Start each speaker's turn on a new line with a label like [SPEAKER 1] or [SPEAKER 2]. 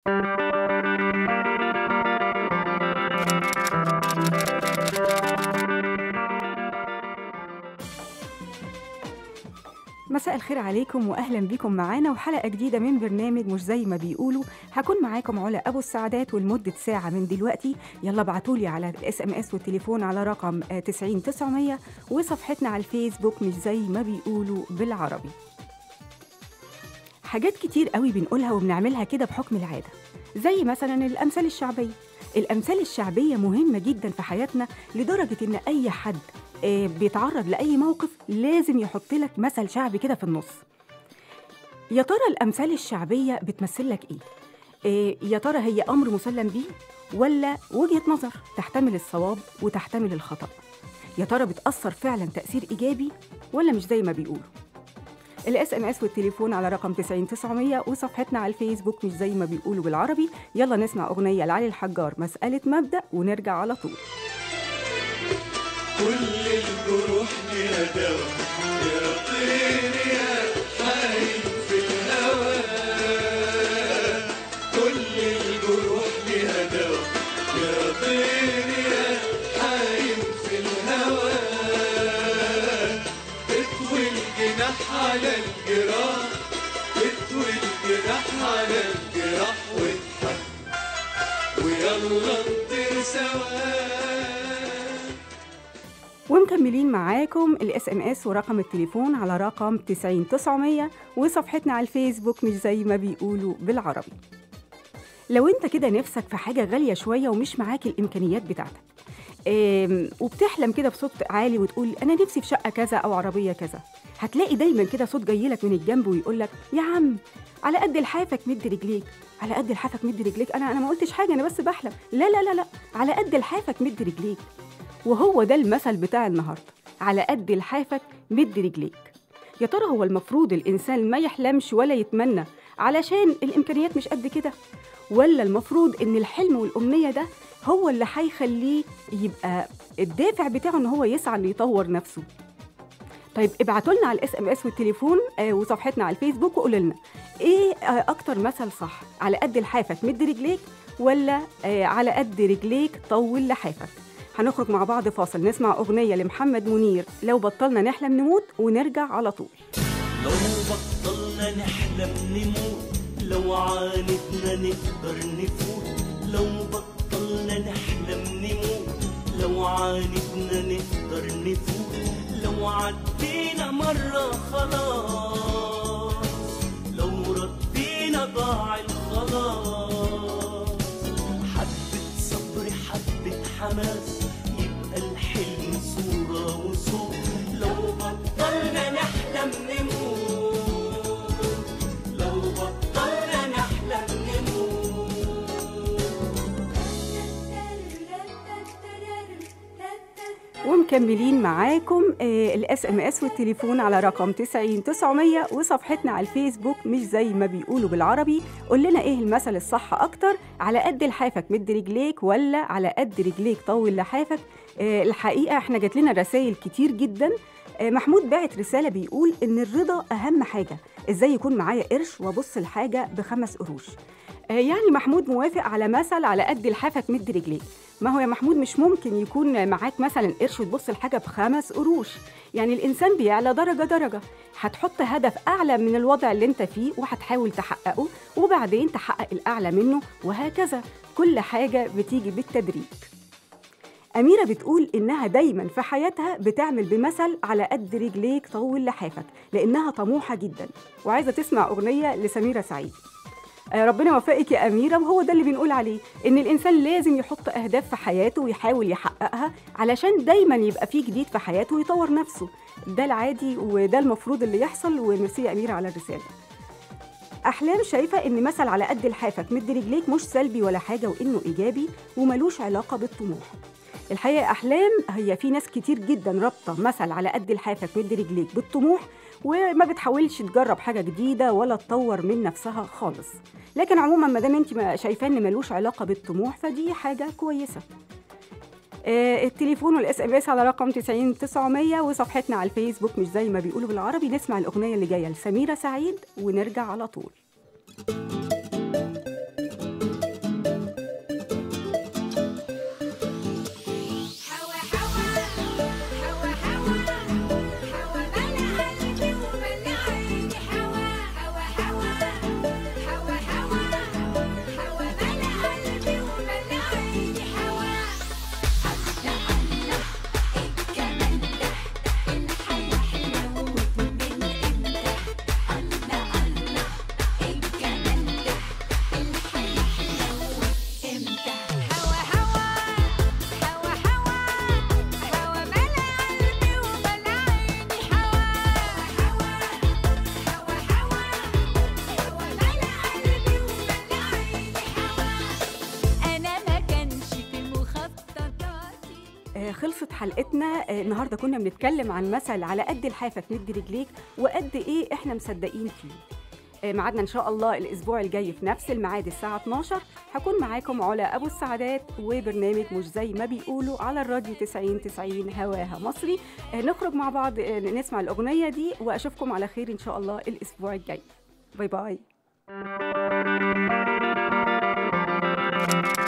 [SPEAKER 1] مساء الخير عليكم واهلا بكم معانا وحلقه جديده من برنامج مش زي ما بيقولوا هكون معاكم علا ابو السعادات ولمده ساعه من دلوقتي يلا ابعتولي على الاس ام اس والتليفون على رقم 90900 وصفحتنا على الفيسبوك مش زي ما بيقولوا بالعربي حاجات كتير قوي بنقولها وبنعملها كده بحكم العاده زي مثلا الامثال الشعبيه الامثال الشعبيه مهمه جدا في حياتنا لدرجه ان اي حد آه، بيتعرض لاي موقف لازم يحط لك مثل شعبي كده في النص يا ترى الامثال الشعبيه بتمثل لك ايه آه، يا ترى هي امر مسلم بيه ولا وجهه نظر تحتمل الصواب وتحتمل الخطا يا ترى بتاثر فعلا تاثير ايجابي ولا مش زي ما بيقولوا الاس ام اس والتليفون على رقم 90900 وصفحتنا على الفيسبوك مش زي ما بيقولوا بالعربي يلا نسمع اغنيه لعلي الحجار مساله مبدا ونرجع على طول
[SPEAKER 2] كل الجروح ليها دوا يا طير يا حايل في الهوى كل الجروح ليها دوا يا طير يا حايل في الهوى اطوي الجناح على الجراح اطوي الجناح على الجراح واضحك ويلا نطير سوا
[SPEAKER 1] ومكملين معاكم الاس ام اس ورقم التليفون على رقم 90900 وصفحتنا على الفيسبوك مش زي ما بيقولوا بالعربي لو انت كده نفسك في حاجه غاليه شويه ومش معاك الامكانيات بتاعتك آم، وبتحلم كده بصوت عالي وتقول انا نفسي في شقه كذا او عربيه كذا هتلاقي دايما كده صوت جايلك من الجنب ويقول لك يا عم على قد لحافك مد رجليك على قد لحافك مد رجليك انا انا ما قلتش حاجه انا بس بحلم لا لا لا لا على قد لحافك مد رجليك وهو ده المثل بتاع النهارده على قد لحافك مد رجليك يا ترى هو المفروض الانسان ما يحلمش ولا يتمنى علشان الامكانيات مش قد كده ولا المفروض ان الحلم والامنيه ده هو اللي هيخليه يبقى الدافع بتاعه ان هو يسعى انه يطور نفسه طيب ابعتوا لنا على الاس ام اس والتليفون آه وصفحتنا على الفيسبوك وقولوا لنا ايه آه اكتر مثل صح على قد لحافك مد رجليك ولا آه على قد رجليك طول لحافك هنخرج مع بعض فاصل نسمع اغنيه لمحمد منير لو بطلنا نحلم نموت ونرجع على طول
[SPEAKER 3] لو بطلنا نحلم نموت لو عاندنا نقدر نفوت لو بطلنا نحلم نموت لو عاندنا نقدر نفوت لو عدينا مرة خلاص لو ردينا ضاع الخلاص حبة صبر حبة حماس يبقى الحلم صورة وصوت لو بطلنا نحلم نموت لو بطلنا نحلم نموت
[SPEAKER 1] ومكملين معاكم الاس ام اس والتليفون على رقم 90900 وصفحتنا على الفيسبوك مش زي ما بيقولوا بالعربي قول لنا ايه المثل الصح اكتر على قد لحافك مد رجليك ولا على قد رجليك طول لحافك آه، الحقيقه احنا جات لنا رسائل كتير جدا آه، محمود باعت رساله بيقول ان الرضا اهم حاجه ازاي يكون معايا قرش وابص الحاجه بخمس قروش آه، يعني محمود موافق على مثل على قد لحافك مد رجليك ما هو يا محمود مش ممكن يكون معاك مثلا قرش وتبص الحاجه بخمس قروش يعني الانسان بيعلى درجه درجه هتحط هدف اعلى من الوضع اللي انت فيه وهتحاول تحققه وبعدين تحقق الاعلى منه وهكذا كل حاجه بتيجي بالتدريج أميرة بتقول إنها دايما في حياتها بتعمل بمثل على قد رجليك طول لحافك لأنها طموحة جدا وعايزة تسمع أغنية لسميرة سعيد آه، ربنا يوفقك يا أميرة وهو ده اللي بنقول عليه إن الإنسان لازم يحط أهداف في حياته ويحاول يحققها علشان دايما يبقى فيه جديد في حياته ويطور نفسه ده العادي وده المفروض اللي يحصل وميرسي يا أميرة على الرسالة أحلام شايفة إن مثل على قد لحافك مد رجليك مش سلبي ولا حاجة وإنه إيجابي وملوش علاقة بالطموح الحقيقة أحلام هي في ناس كتير جدا رابطة مثل على قد لحافك مد رجليك بالطموح وما بتحاولش تجرب حاجة جديدة ولا تطور من نفسها خالص لكن عموما ما دام انت ما- شايفاه ان ملوش علاقة بالطموح فدي حاجة كويسة آه، التليفون والاس ام اس على رقم 90 900 وصفحتنا على الفيسبوك مش زي ما بيقولوا بالعربي نسمع الاغنيه اللي جايه لسميره سعيد ونرجع على طول خلصت حلقتنا آه، النهارده كنا بنتكلم عن مثل على قد لحافك مد رجليك وقد ايه احنا مصدقين فيه آه، ميعادنا ان شاء الله الاسبوع الجاي في نفس الميعاد الساعه 12 هكون معاكم علا ابو السعادات وبرنامج مش زي ما بيقولوا على الراديو 90 90 هواها مصري آه، نخرج مع بعض آه، نسمع الاغنيه دي واشوفكم على خير ان شاء الله الاسبوع الجاي باي باي